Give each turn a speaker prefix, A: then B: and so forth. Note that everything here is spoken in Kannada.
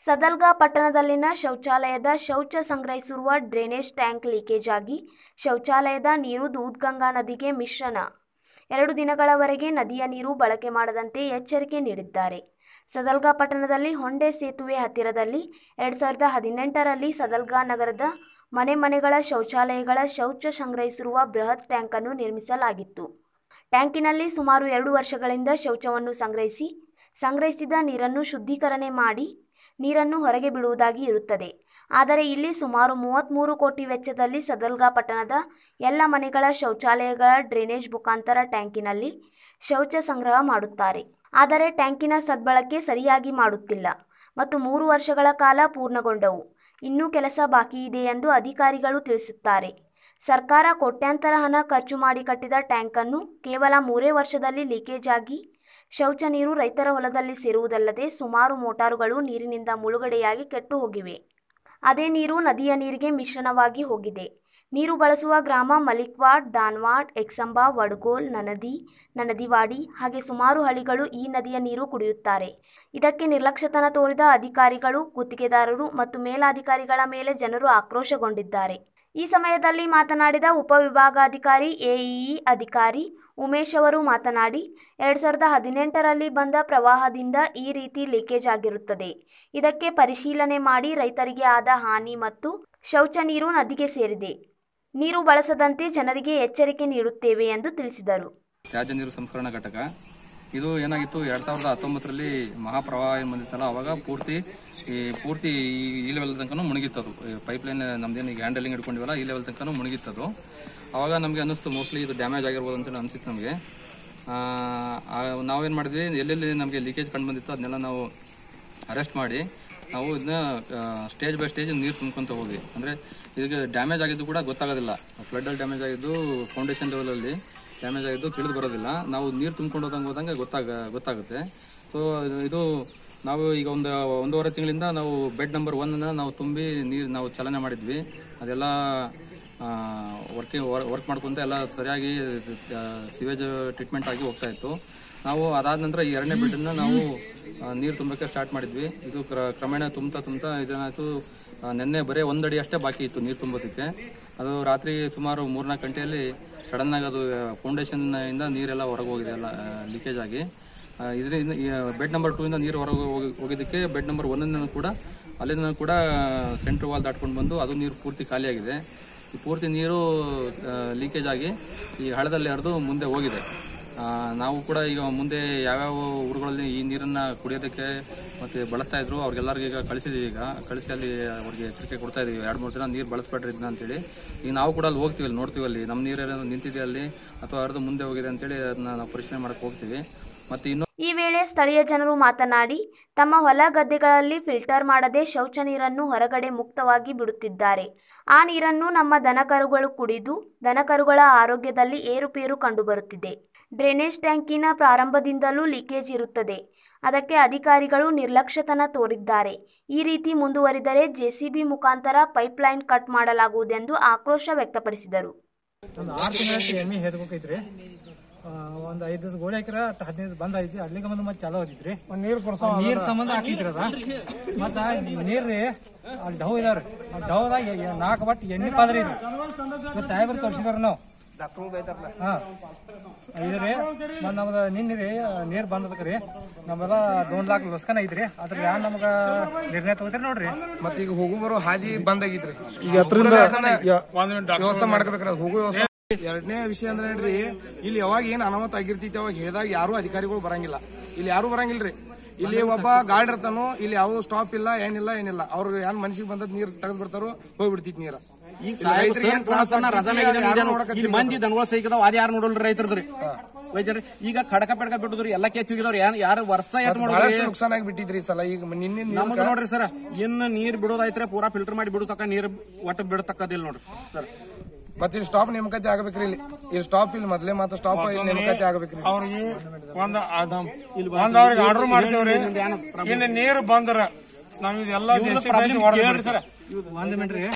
A: ಸದಲ್ಗಾ ಪಟ್ಟಣದಲ್ಲಿನ ಶೌಚಾಲಯದ ಶೌಚ ಸಂಗ್ರಹಿಸಿರುವ ಡ್ರೈನೇಜ್ ಟ್ಯಾಂಕ್ ಲೀಕೇಜ್ ಆಗಿ ಶೌಚಾಲಯದ ನೀರು ದೂದ್ಗಂಗಾ ನದಿಗೆ ಮಿಶ್ರಣ ಎರಡು ದಿನಗಳವರೆಗೆ ನದಿಯ ನೀರು ಬಳಕೆ ಮಾಡದಂತೆ ಎಚ್ಚರಿಕೆ ನೀಡಿದ್ದಾರೆ ಸದಲ್ಗಾ ಪಟ್ಟಣದಲ್ಲಿ ಹೊಂಡೆ ಸೇತುವೆ ಹತ್ತಿರದಲ್ಲಿ ಎರಡು ಸಾವಿರದ ಹದಿನೆಂಟರಲ್ಲಿ ಸದಲ್ಗಾ ನಗರದ ಮನೆ ಮನೆಗಳ ಶೌಚಾಲಯಗಳ ಶೌಚ ಸಂಗ್ರಹಿಸಿರುವ ಬೃಹತ್ ಟ್ಯಾಂಕನ್ನು ನಿರ್ಮಿಸಲಾಗಿತ್ತು ಟ್ಯಾಂಕಿನಲ್ಲಿ ಸುಮಾರು ಎರಡು ವರ್ಷಗಳಿಂದ ಶೌಚವನ್ನು ಸಂಗ್ರಹಿಸಿ ಸಂಗ್ರಹಿಸಿದ ನೀರನ್ನು ಶುದ್ಧೀಕರಣೆ ಮಾಡಿ ನೀರನ್ನು ಹೊರಗೆ ಬಿಡುವುದಾಗಿ ಇರುತ್ತದೆ ಆದರೆ ಇಲ್ಲಿ ಸುಮಾರು ಮೂವತ್ತ್ಮೂರು ಕೋಟಿ ವೆಚ್ಚದಲ್ಲಿ ಸದಲ್ಗಾ ಪಟ್ಟಣದ ಎಲ್ಲ ಮನೆಗಳ ಶೌಚಾಲಯಗಳ ಡ್ರೈನೇಜ್ ಮುಖಾಂತರ ಟ್ಯಾಂಕಿನಲ್ಲಿ ಶೌಚ ಸಂಗ್ರಹ ಮಾಡುತ್ತಾರೆ ಆದರೆ ಟ್ಯಾಂಕಿನ ಸದ್ಬಳಕೆ ಸರಿಯಾಗಿ ಮಾಡುತ್ತಿಲ್ಲ ಮತ್ತು ಮೂರು ವರ್ಷಗಳ ಕಾಲ ಪೂರ್ಣಗೊಂಡವು ಇನ್ನೂ ಕೆಲಸ ಬಾಕಿ ಇದೆ ಎಂದು ಅಧಿಕಾರಿಗಳು ತಿಳಿಸುತ್ತಾರೆ ಸರ್ಕಾರ ಕೋಟ್ಯಾಂತರ ಹಣ ಖರ್ಚು ಮಾಡಿ ಕಟ್ಟಿದ ಟ್ಯಾಂಕನ್ನು ಕೇವಲ ಮೂರೇ ವರ್ಷದಲ್ಲಿ ಲೀಕೇಜ್ ಆಗಿ ಶೌಚ ನೀರು ರೈತರ ಹೊಲದಲ್ಲಿ ಸೇರುವುದಲ್ಲದೆ ಸುಮಾರು ಮೋಟಾರುಗಳು ನೀರಿನಿಂದ ಮುಳುಗಡೆಯಾಗಿ ಕೆಟ್ಟು ಹೋಗಿವೆ ಅದೇ ನೀರು ನದಿಯ ನೀರಿಗೆ ಮಿಶ್ರಣವಾಗಿ ಹೋಗಿದೆ ನೀರು ಬಳಸುವ ಗ್ರಾಮ ಮಲಿಕ್ವಾಡ್ ದಾನ್ವಾಡ್ ಎಕ್ಸಂಬ ವಡ್ಗೋಲ್ ನನದಿ ನನದಿವಾಡಿ ಹಾಗೆ ಸುಮಾರು ಹಳ್ಳಿಗಳು ಈ ನದಿಯ ನೀರು ಕುಡಿಯುತ್ತಾರೆ ಇದಕ್ಕೆ ನಿರ್ಲಕ್ಷ್ಯತನ ತೋರಿದ ಅಧಿಕಾರಿಗಳು ಗುತ್ತಿಗೆದಾರರು ಮತ್ತು ಮೇಲಾಧಿಕಾರಿಗಳ ಮೇಲೆ ಜನರು ಆಕ್ರೋಶಗೊಂಡಿದ್ದಾರೆ ಈ ಸಮಯದಲ್ಲಿ ಮಾತನಾಡಿದ ಉಪವಿಭಾಗಾಧಿಕಾರಿ ಎಇಇ ಅಧಿಕಾರಿ ಉಮೇಶ್ ಅವರು ಮಾತನಾಡಿ ಎರಡು ಸಾವಿರದ ಹದಿನೆಂಟರಲ್ಲಿ ಬಂದ ಪ್ರವಾಹದಿಂದ ಈ ರೀತಿ ಲೀಕೇಜ್ ಆಗಿರುತ್ತದೆ ಇದಕ್ಕೆ ಪರಿಶೀಲನೆ ಮಾಡಿ ರೈತರಿಗೆ ಆದ ಹಾನಿ ಮತ್ತು ಶೌಚ ನೀರು ನದಿಗೆ ಸೇರಿದೆ ನೀರು ಬಳಸದಂತೆ ಜನರಿಗೆ ಎಚ್ಚರಿಕೆ ನೀಡುತ್ತೇವೆ ಎಂದು ತಿಳಿಸಿದರು
B: ತ್ಯಾಜ್ಯ ನೀರು ಸಂಸ್ಕರಣಾ ಘಟಕ ಇದು ಏನಾಗಿತ್ತು ಎರಡ್ ಸಾವಿರದ ಹತ್ತೊಂಬತ್ತರಲ್ಲಿ ಮಹಾಪ್ರವಾಹ ಏನ್ ಬಂದಿತ್ತಲ್ಲ ಅವಾಗ ಪೂರ್ತಿ ಈ ಪೂರ್ತಿ ಈ ಈ ಲೆವೆಲ್ ತನಕ ಮುಳುಗಿತ್ತದು ಪೈಪ್ ಲೈನ್ ನಮ್ದೇನು ಈಗ ಹ್ಯಾಂಡಲಿಂಗ್ ಇಟ್ಕೊಂಡಿವಲ್ಲ ಈ ಲೆವೆಲ್ ತನಕ ಮುಳುಗಿತ್ತದು ಅವಾಗ ನಮಗೆ ಅನ್ನಿಸ್ತು ಮೋಸ್ಟ್ಲಿ ಇದು ಡ್ಯಾಮೇಜ್ ಆಗಿರ್ಬೋದು ಅಂತೇಳಿ ಅನಿಸಿತ್ತು ನಮಗೆ ನಾವೇನು ಮಾಡಿದ್ವಿ ಎಲ್ಲೆಲ್ಲಿ ನಮಗೆ ಲೀಕೇಜ್ ಕಂಡು ಬಂದಿತ್ತು ಅದನ್ನೆಲ್ಲ ನಾವು ಅರೆಸ್ಟ್ ಮಾಡಿ ನಾವು ಇದನ್ನ ಸ್ಟೇಜ್ ಬೈ ಸ್ಟೇಜ್ ನೀರು ತುಂಬ್ಕೊಂತ ಹೋದ್ವಿ ಅಂದ್ರೆ ಇದಕ್ಕೆ ಡ್ಯಾಮೇಜ್ ಆಗಿದ್ದು ಕೂಡ ಗೊತ್ತಾಗೋದಿಲ್ಲ ಫ್ಲಡ್ ಅಲ್ಲಿ ಡ್ಯಾಮೇಜ್ ಆಗಿದ್ದು ಫೌಂಡೇಶನ್ ಲೆವೆಲ್ ಅಲ್ಲಿ ಡ್ಯಾಮೇಜ್ ಆಗಿದ್ದು ತಿಳಿದು ಬರೋದಿಲ್ಲ ನಾವು ನೀರು ತುಂಬ್ಕೊಂಡು ಹೋದಂಗೆ ಹೋದಂಗೆ ಗೊತ್ತಾಗ ಗೊತ್ತಾಗುತ್ತೆ ಸೊ ಇದು ನಾವು ಈಗ ಒಂದು ಒಂದೂವರೆ ತಿಂಗಳಿಂದ ನಾವು ಬೆಡ್ ನಂಬರ್ ಒನ್ ನಾವು ತುಂಬಿ ನೀರು ನಾವು ಚಲನೆ ಮಾಡಿದ್ವಿ ಅದೆಲ್ಲ ವರ್ಕಿಂಗ್ ವರ್ಕ್ ಮಾಡ್ಕೊಂತ ಎಲ್ಲ ಸರಿಯಾಗಿ ಸಿವೇಜ್ ಟ್ರೀಟ್ಮೆಂಟ್ ಆಗಿ ಹೋಗ್ತಾ ಇತ್ತು ನಾವು ಅದಾದ ನಂತರ ಈ ಎರಡನೇ ಬೆಡ್ನ ನಾವು ಆ, ನೀರು ತುಂಬಕ್ಕೆ ಸ್ಟಾರ್ಟ್ ಮಾಡಿದ್ವಿ ಇದು ಕ್ರ- ಕ್ರಮೇಣ ತುಂಬ್ತಾ ತುಂಬ್ತಾ ಇದೇನಾಯ್ತು ಆ, ನಿನ್ನೆ ಬರೀ ಒಂದಡಿ ಅಷ್ಟೇ ಬಾಕಿ ಇತ್ತು ನೀರು ತುಂಬೋದಕ್ಕೆ ಅದು ರಾತ್ರಿ ಸುಮಾರು ಮೂರ್ನಾಲ್ಕು ಗಂಟೆಯಲ್ಲಿ ಸಡನ್ ಆಗಿ ಅದು ಫೌಂಡೇಶನ್ ಇಂದ ನೀರೆಲ್ಲ ಹೊರಗೆ ಹೋಗಿದೆ ಎಲ್ಲ ಲೀಕೇಜ್ ಆಗಿ ಆ, ಇದರಿಂದ ಬೆಡ್ ನಂಬರ್ ಟೂ ಇಂದ ನೀರು ಹೊರಗೆ ಹೋಗಿ- ಹೋಗಿದ್ದಕ್ಕೆ ಬೆಡ್ ನಂಬರ್ ಒನ್ ಕೂಡ ಅಲ್ಲಿಂದ ಕೂಡ ಸೆಂಟ್ರ್ ವಾಲ್ ದಾಟ್ಕೊಂಡು ಬಂದು ಅದು ನೀರು ಪೂರ್ತಿ ಖಾಲಿಯಾಗಿದೆ ಈ ಪೂರ್ತಿ ನೀರು ಲೀಕೇಜ್ ಆಗಿ ಈ ಹಳ್ಳದಲ್ಲಿ ಹರಿದು ಮುಂದೆ ಹೋಗಿದೆ ಆ, ನಾವು ಕೂಡ ಈಗ ಮುಂದೆ ಯಾವ್ಯಾವ ಊರುಗಳಲ್ಲಿ ಈ ನೀರನ್ನ ಕುಡಿಯೋದಕ್ಕೆ ಮತ್ತೆ ಬಳಸ್ತಾ ಇದ್ರು ಅವ್ರಿಗೆಲ್ಲರಿಗೂ ಈಗ ಕಳಿಸಿದೀವಿ ಈಗ ಕಳಿಸಿ ಅಲ್ಲಿ ಅವ್ರಿಗೆ ಎಚ್ಚರಿಕೆ ಕೊಡ್ತಾ ಇದೀವಿ ಎರಡು ಮೂರು ದಿನ ನೀರು ಬಳಸ್ಬೇಡ್ರಿ ಇದನ್ನ ಅಂತೇಳಿ ಈಗ ನಾವು ಕೂಡ ಅಲ್ಲಿ ಹೋಗ್ತೀವಿ ಅಲ್ಲಿ ನೋಡ್ತೀವಿ ಅಲ್ಲಿ ನಮ್ಮ ನೀರು ನಿಂತಿದೆ ಅಲ್ಲಿ ಅಥವಾ ಹರಿದು ಮುಂದೆ ಹೋಗಿದೆ ಅಂತೇಳಿ ಅದನ್ನ ನಾವು ಪರಿಶೀಲನೆ ಮಾಡಕ್ ಹೋಗ್ತೀವಿ ಮತ್ತೆ ಇನ್ನು
A: ಈ ವೇಳೆ ಸ್ಥಳೀಯ ಜನರು ಮಾತನಾಡಿ ತಮ್ಮ ಹೊಲ ಗದ್ದೆಗಳಲ್ಲಿ ಫಿಲ್ಟರ್ ಮಾಡದೆ ಶೌಚ ನೀರನ್ನು ಹೊರಗಡೆ ಮುಕ್ತವಾಗಿ ಬಿಡುತ್ತಿದ್ದಾರೆ ಆ ನೀರನ್ನು ನಮ್ಮ ದನಕರುಗಳು ಕುಡಿದು ದನಕರುಗಳ ಆರೋಗ್ಯದಲ್ಲಿ ಏರುಪೇರು ಕಂಡುಬರುತ್ತಿದೆ ಡ್ರೈನೇಜ್ ಟ್ಯಾಂಕಿನ ಪ್ರಾರಂಭದಿಂದಲೂ ಲೀಕೇಜ್ ಇರುತ್ತದೆ ಅದಕ್ಕೆ ಅಧಿಕಾರಿಗಳು ನಿರ್ಲಕ್ಷ್ಯತನ ತೋರಿದ್ದಾರೆ ಈ ರೀತಿ ಮುಂದುವರಿದರೆ ಜೆಸಿಬಿ ಮುಖಾಂತರ ಪೈಪ್ಲೈನ್ ಕಟ್ ಮಾಡಲಾಗುವುದೆಂದು ಆಕ್ರೋಶ ವ್ಯಕ್ತಪಡಿಸಿದರು
C: ಒಂದು ಆರು ತಿಂಗಳ ಎಮ್ಮಿ ಹೆದ್ಬೇಕೈತ್ರಿ ಆ, ಒಂದ್ ಐದ್ ದಿವಸ ಗೋಳಿ ಹಾಕಿರ ಅಷ್ಟ್ ಹದಿನೈದು ಬಂದ್ ಐತಿ ಅಲ್ಲಿಗೆ ಬಂದು ಮತ್ತೆ ಚಾಲೋ ಐತಿತ್ರಿ ನೀರ್ ನೀರ್ ಸಂಬಂಧ ಹಾಕಿದ್ರಿ ಅದ ಮತ್ತ ನೀರ್ ರೀ ಅಲ್ಲಿ ಡವ್ ಇದಾವ್ರಿ ಆ ಡವ್ದಾಗ ನಾಲ್ಕು ಬಟ್ ಎಣ್ಣೆ ಪಾದ್ರಿ ಇದು ಇವತ್ತು ಸಾಹೇಬ್ರು ತೋರ್ಸಿದಾರ ನಾವು ಹಾ ಇದ್ರಿ ಮತ್ ನಮ್ದ ನಿನ್ನೆ ರೀ ನೀರ್ ಬಂದದಕ್ರಿ ನಮ್ಮೆಲ್ಲ ದೊಂದ್ ಲಾಕ್ ಲಸ್ಕನ್ ಐತ್ರಿ ಅದ್ರ ಯಾರು ನಮಗ ನಿರ್ಣಯ ತಗೋತೀರಿ ನೋಡ್ರಿ
D: ಮತ್ತೆ ಈಗ ಹೋಗು ಬರೋ ಹಾದಿ ಬಂದ್ ಆಗಿದ್ರಿ ಈಗ ಹತ್ರದಿಂದ ವ್ಯವಸ್ಥೆ ಮಾಡ್ಕೋಬೇಕ್ರಿ ಅದು ಹೋಗೋ ವ್ಯವಸ್ಥೆ ಎರಡನೇ ವಿಷಯ ಅಂದ್ರೆ ನೋಡ್ರಿ ಇಲ್ಲಿ ಯಾವಾಗ ಏನ್ ಅನಾಹುತ ಆಗಿರ್ತೈತಿ ಅವಾಗ ಹೇಳಿದಾಗ ಯಾರು ಅಧಿಕಾರಿಗಳು ಬರಂಗಿಲ್ಲ ಇಲ್ಲಿ ಯಾರು ಬರಂಗಿಲ್ರಿ ಇಲ್ಲಿ ಒಬ್ಬ ಗಾರ್ಡ್ ಇರ್ತಾನೋ ಇಲ್ಲಿ ಯಾವ ಸ್ಟಾಪ್ ಇಲ್ಲ ಏನಿಲ್ಲ ಏನಿಲ್ಲ ಅವ್ರು ಏನ್ ಮನ್ಸಿಗೆ ಬಂದದ್ ನೀರ್ ತೆಗೆದ್ ಬಿಡ್ತಾರೋ ಹೋಗ್ಬಿಡ್ತೈತಿ ನೀರ
E: ಈಗ ಸಾಹೇಬ್ರು ಏನ್ ತ್ರಾಸನ್ನ ರಜಾ ಮೇಲೆ ಇದೆ ನೋಡಿ ಏನು? ಇಲ್ಲಿ ಮಂದಿ ದನಗಳು ಸೈಕದಾವ್ ಅದ್ ಯಾರು ನೋಡಲ್ರಿ ರೈತರದ್ರಿ ವೈದ್ಯರಿ ಈಗ ಖಡಕ ಪಡಕ ಬಿಟ್ಟದ್ರಿ ಎಲ್ಲ ಕೆತ್ತಿ ಹೋಗಿದವ್ರಿ ಯಾರು ಯಾರು ವರ್ಷ ಎಟ್ ಮಾಡೋದ್ರಿ
D: ಬಹಳಷ್ಟು ನುಕ್ಸಾನ್ ಆಗಿ ಬಿಟ್ಟಿದ್ರಿ ಈ ಸಲ ಈಗ ನಿನ್ನೆ ನೀರ್
E: ನಮಗ ನೋಡ್ರಿ ಸರ್ ಇನ್ ನೀರ್ ಬಿಡೋದೈತ್ರಿ ಪೂರಾ ಫಿಲ್ಟರ್ ಮಾಡಿ ಬಿಡುತ್ತಕ್ಕ ನೀರ್ ಒಟ್ಟು ಬಿಡತಕ್ಕದಿಲ್ಲ ನೋಡ್ರಿ ಸರ್
D: ಮತ್ತೆ ಇಲ್ಲಿ ಸ್ಟಾಪ್ ನೇಮಕಾತಿ ಆಗಬೇಕ್ರಿ ಇಲ್ಲಿ ಇಲ್ಲಿ ಸ್ಟಾಪ್ ಇಲ್ಲಿ ಮೊದ್ಲೇ ಮಾತ್ರ ಸ್ಟಾಪ್ ನೇಮಕಾತಿ ಆಗಬೇಕ್ರಿ
F: ಅವ್ರಿಗೆ ಒಂದ್ ಒಂದ್ ಅವ್ರಿಗೆ ಆರ್ಡರ್ ಮಾಡ್ತೇವ್ರಿ ಇಲ್ಲಿ ನೀರು ಬಂದ್ರ ನಾವ್ ಇದೆಲ್ಲ
E: ಪ್ರಾಬ್ಲಮ್ ಕೇಳ್ರಿ ಸರ್
C: ಒಂದ್ ಮಿನಿಟ್ ರೀ